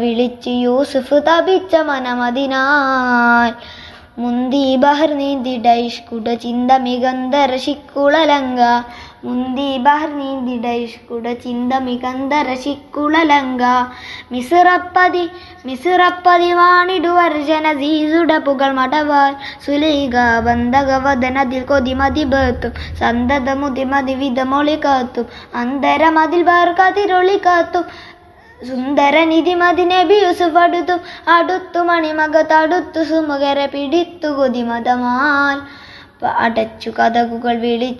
വിളിച്ച് യൂസുഫ് തപിച്ച മനമതിനാൽ മുന്തി ബഹർ നീന്തിടൈഷ്കുട ചിന്ത മികന്തര ശിക്കുളലങ്ക മുന്തി ബഹർ നീന്തിടൈഷ്കുട ചിന്ത മികന്തര ശിക്കുളലങ്ക മിസിറപ്പതി മിസിറപ്പതി വാണിടുവർജന സീസുട പുകൾ മടവാൽ സുലൈക ബന്ധകവദനതിൽ കൊതിമതി ബത്തും സന്തത മുതിമതി വിധമൊളി കാത്തും അന്തരമതിൽ വേർ കതിരൊളി കാത്തും സുന്ദര നിധിമതി നബി യൂസുഫ് അടുത്തു അടുത്തു മണിമകത്തടുത്തു സുമുഖരെ പിടിത്തു കൊതിമതമാൽ അടച്ചു കഥകുകൾ വിളിച്ചു